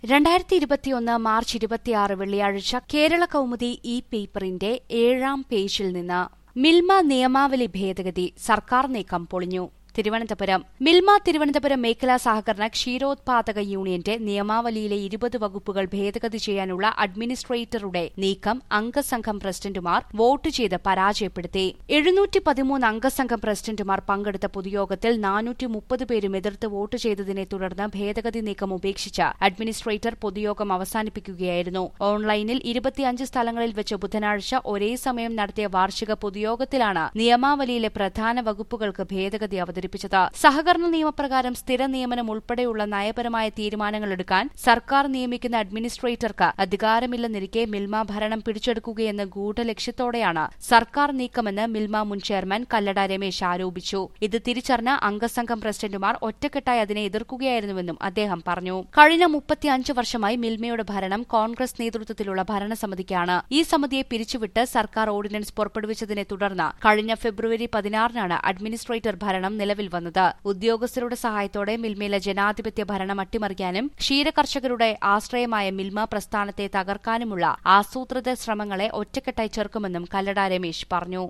രണ്ടായിരത്തി ഇരുപത്തിയൊന്ന് മാർച്ച് ഇരുപത്തിയാറ് വെള്ളിയാഴ്ച കേരള കൗമുദി ഈ പേപ്പറിന്റെ ഏഴാം പേജിൽ നിന്ന് മിൽമ നിയമാവലി ഭേദഗതി സർക്കാർ നീക്കം പൊളിഞ്ഞു തിരുവനന്തപുരം മിൽമ തിരുവനന്തപുരം മേഖലാ സഹകരണ ക്ഷീരോത്പാദക യൂണിയന്റെ നിയമാവലിയിലെ ഇരുപത് വകുപ്പുകൾ ഭേദഗതി ചെയ്യാനുള്ള അഡ്മിനിസ്ട്രേറ്ററുടെ നീക്കം അംഗസംഘം പ്രസിഡന്റുമാർ വോട്ട് ചെയ്ത് പരാജയപ്പെടുത്തി എഴുന്നൂറ്റി പതിമൂന്ന് അംഗസംഘം പ്രസിഡന്റുമാർ പങ്കെടുത്ത പൊതുയോഗത്തിൽ നാനൂറ്റി മുപ്പത് പേരും എതിർത്ത് വോട്ട് ചെയ്തതിനെ തുടർന്ന് ഭേദഗതി നീക്കം ഉപേക്ഷിച്ച് അഡ്മിനിസ്ട്രേറ്റർ പൊതുയോഗം അവസാനിപ്പിക്കുകയായിരുന്നു ഓൺലൈനിൽ ഇരുപത്തിയഞ്ച് സ്ഥലങ്ങളിൽ വെച്ച് ബുധനാഴ്ച ഒരേ സമയം നടത്തിയ വാർഷിക പൊതുയോഗത്തിലാണ് നിയമാവലിയിലെ പ്രധാന വകുപ്പുകൾക്ക് ഭേദഗതി അവതരിപ്പിച്ചത് സഹകരണ നിയമപ്രകാരം സ്ഥിര നിയമനം ഉൾപ്പെടെയുള്ള നയപരമായ തീരുമാനങ്ങൾ എടുക്കാൻ സർക്കാർ നിയമിക്കുന്ന അഡ്മിനിസ്ട്രേറ്റർക്ക് അധികാരമില്ലെന്നിരിക്കെ മിൽമ ഭരണം പിടിച്ചെടുക്കുകയെന്ന ഗൂഢലക്ഷ്യത്തോടെയാണ് സർക്കാർ നീക്കമെന്ന് മിൽമ മുൻ ചെയർമാൻ കല്ലട രമേശ് ആരോപിച്ചു ഇത് തിരിച്ചറിഞ്ഞ അംഗസംഘം പ്രസിഡന്റുമാർ ഒറ്റക്കെട്ടായി അതിനെ എതിർക്കുകയായിരുന്നുവെന്നും അദ്ദേഹം പറഞ്ഞു കഴിഞ്ഞ മുപ്പത്തിയഞ്ച് വർഷമായി മിൽമയുടെ ഭരണം കോൺഗ്രസ് നേതൃത്വത്തിലുള്ള ഭരണസമിതിക്കാണ് ഈ സമിതിയെ പിരിച്ചുവിട്ട് സർക്കാർ ഓർഡിനൻസ് പുറപ്പെടുവിച്ചതിനെ തുടർന്ന് കഴിഞ്ഞ ഫെബ്രുവരി പതിനാറിനാണ് അഡ്മിനിസ്ട്രേറ്റർ ഭരണം നിലവിൽ വന്നത് ഉദ്യോഗസ്ഥരുടെ സഹായത്തോടെ മിൽമയിലെ ജനാധിപത്യ ഭരണം അട്ടിമറിക്കാനും ക്ഷീരകർഷകരുടെ ആശ്രയമായ മിൽമ പ്രസ്ഥാനത്തെ തകർക്കാനുമുള്ള ആസൂത്രിത ശ്രമങ്ങളെ ഒറ്റക്കെട്ടായി ചെറുക്കുമെന്നും കല്ലട രമേശ് പറഞ്ഞു